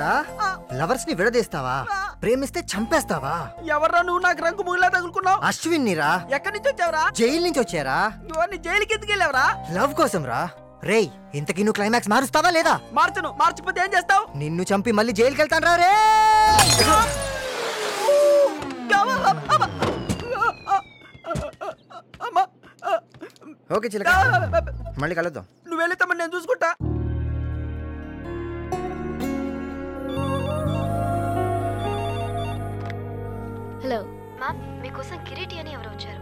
ఏంట్రా లవర్స్ ని విడదీస్తావా ప్రేమిస్తే చంపేస్తావా ఎవర్రా నువ్వు నాకు రంగు ముగిలా తగులుకున్నావు అశ్విన్ రా ఎక్కడి నుంచి వచ్చావురా జైలు నుంచి వచ్చారా ఇవన్నీ జైలుకి ఎందుకు వెళ్ళావురా లవ్ కోసం రా రేయ్ ఇంతకీ నువ్వు క్లైమాక్స్ మారుస్తావా లేదా మార్చను మార్చిపోతే ఏం చేస్తావు నిన్ను చంపి మళ్ళీ జైలుకి వెళ్తాను రా రే ఓకే చిలక మళ్ళీ కలుద్దాం నువ్వు వెళితే నేను చూసుకుంటా హలో మ్యామ్ మీకోసం కిరీటి అని ఎవరు వచ్చారు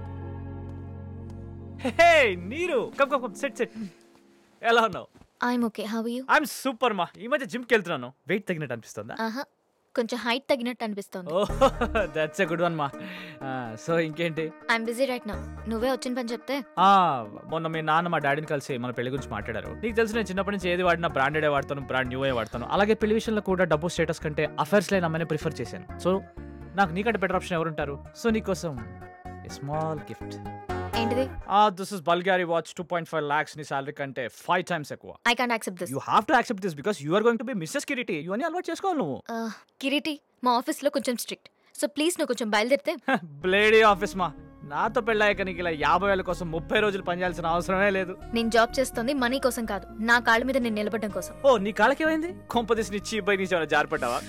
hey Neeru come come come sit sit ఎలా ఉన్నావు I'm okay how you I'm super మా ఈ మధ్య జిమ్కి వెళ్తున్నాను వెయిట్ తగ్గినట్టు అనిపిస్తుందా ఆహా కొంచెం హైట్ తగ్గినట్టు అనిపిస్తోంది oh that's a good one మా సో ఇంకేంటి ఐఎమ్ బిజీ రైట్ నా నువ్వే వచ్చిన పని చెప్తే ఆ మొన్న మీ నాన్న మా డాడీని కలిసి మన పెళ్లి గురించి మాట్లాడారు నీకు తెలుసు నేను చిన్నప్పటి నుంచి ఏది వాడినా బ్రాండెడే వాడతాను బ్రాండ్ న్యూ వాడతాను అలాగే పెళ్లి విషయంలో కూడా డబ్బు స్టేటస్ కంటే అఫైర్స్ లైన్ అమ్మని ప్రిఫర్ చేశాను సో నాకు నీకంటే బెటర్ ఆప్షన్ ఎవరుంటారు సో నీకోసం స్మాల్ గిఫ్ట్ ఏంటిది ఆ this is Bulgari watch two point five lakhs నీ సాలరీ కంటే ఫైవ్ టైమ్స్ ఎక్కువ I can't accept this you have to accept this because you are going to be Mrs Kiriti ఇవన్నీ అలవాటు చేసుకోవాలి నువ్వు కిరీటి మా ఆఫీస్లో కొంచెం స్ట్రిక్ట్ సో ప్లీజ్ నువ్వు కొంచెం బయలుదేరితే బ్లేడీ ఆఫీస్ మా నాతో పెళ్ళాక నీకు ఇలా యాభై వేల కోసం ముప్పై రోజులు పనిచేయాల్సిన అవసరమే లేదు నేను జాబ్ చేస్తుంది మనీ కోసం కాదు నా కాళ్ళ మీద నేను నిలబడడం కోసం ఓ నీ కాళ్ళకి ఏమైంది కొంపదీసి నీ చీప్ బై నుంచి ఏమైనా జారిపడ్డావా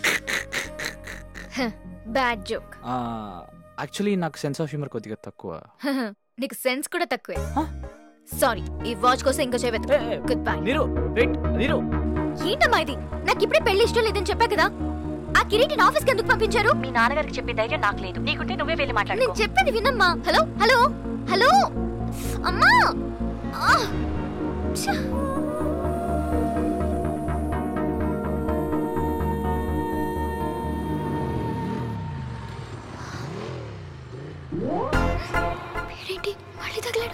బ్యాడ్ జోక్ యాక్చువల్లీ నాకు సెన్స్ ఆఫ్ హ్యూమర్ కొద్దిగా తక్కువ నీకు సెన్స్ కూడా తక్కువే Huh? సారీ ఈ వాచ్ కోసం ఇంకా చేయవద్దు Eh, eh. Goodbye Neeru wait Neeru ఏంటమ్మా ఇది నాకు ఇప్పుడే పెళ్లి ఇష్టం లేదని చెప్పా కదా ఆ కిరీటిని ఆఫీస్కి ఎందుకు పంపించారు మీ నాన్నగారికి చెప్పే ధైర్యం నాకు లేదు నీకుంటే నువ్వే వెళ్ళి నేను మాట్లాడుకో చెప్పేది వినమ్మా హలో హలో హలో అమ్మా ఆ! ఛ! వీడేంటి మళ్ళీ తగిలాడు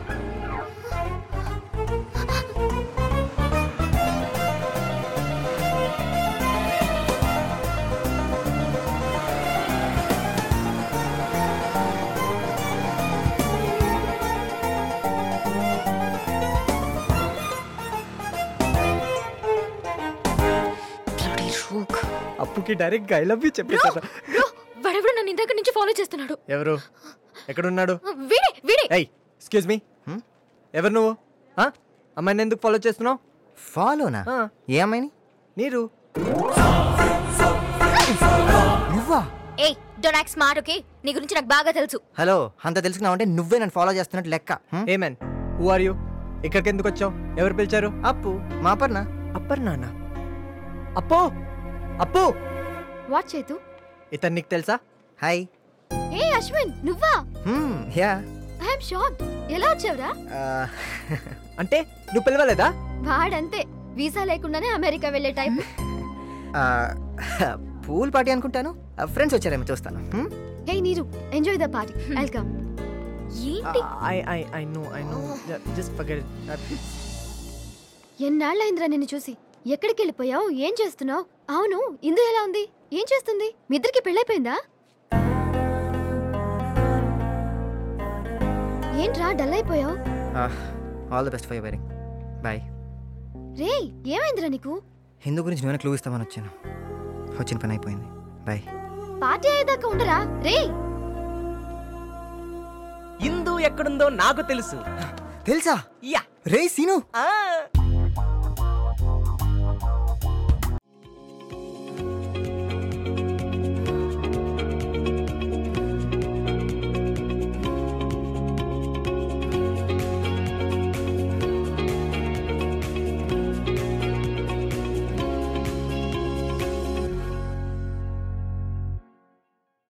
Bloody rogue. అప్పుకి డైరెక్ట్ ఐ లవ్ యూ చెప్పేసారు బ్రో వాడెవడో నన్ను ఇందాక నుంచి ఫాలో చేస్తున్నాడు ఎవరు ఎక్కడున్నాడు వీడే వీడే ఏయ్ ఎక్స్క్యూజ్ మీ ఎవరు నువ్వు ఆ? అమ్మాయిని ఎందుకు ఫాలో చేస్తున్నావు ఫాలోనా ఏ అమ్మాయిని నీరు నువ్వా ఏయ్ డోంట్ యాక్ట్ స్మార్ట్ ఓకే నీ గురించి నాకు బాగా తెలుసు హలో అంత తెలుసుకున్నావు అంటే నువ్వే నన్ను ఫాలో చేస్తున్నట్టు లెక్క hey man who are you ఇక్కడికి ఎందుకు వచ్చావు ఎవరు పిలిచారు అప్పు మా అపర్ణ అపర్ణ అప్పు అప్పు వాట్ చేతు ఇతను నీకు తెలుసా హాయ్ ఏ అశ్విన్ నువ్వా యా ఐఎమ్ షాక్ ఎలా వచ్చావురా అంటే నువ్వు పిలవలేదా వాడంతే వీసా లేకుండానే అమెరికా వెళ్ళే టైప్ పూల్ పార్టీ అనుకుంటాను ఫ్రెండ్స్ వచ్చారేమో చూస్తాను Hmm? Hey Neeru enjoy the party welcome ఏంటి I I I no I know just forget ఎన్నాళ్ళైందిరా నిన్ను చూసి ఎక్కడికి వెళ్ళిపోయావు ఏం చేస్తున్నావు అవును ఇందు ఎలా ఉంది ఏం చేస్తుంది మీ ఇద్దరికి పెళ్ళైపోయిందా ఏంట్రా డల్ అయిపోయావు all the best for you very boy రే ఏమైందిరా నీకు హిందూ గురించి నేను క్లూ ఇస్తామని వచ్చాను వచ్చిన పని అయిపోయింది బాయ్ పార్టీ అయ్యేదాకా ఉండరా రే ఇందు ఎక్కడుందో నాకు తెలుసు తెలుసా యా రే సీను ఆ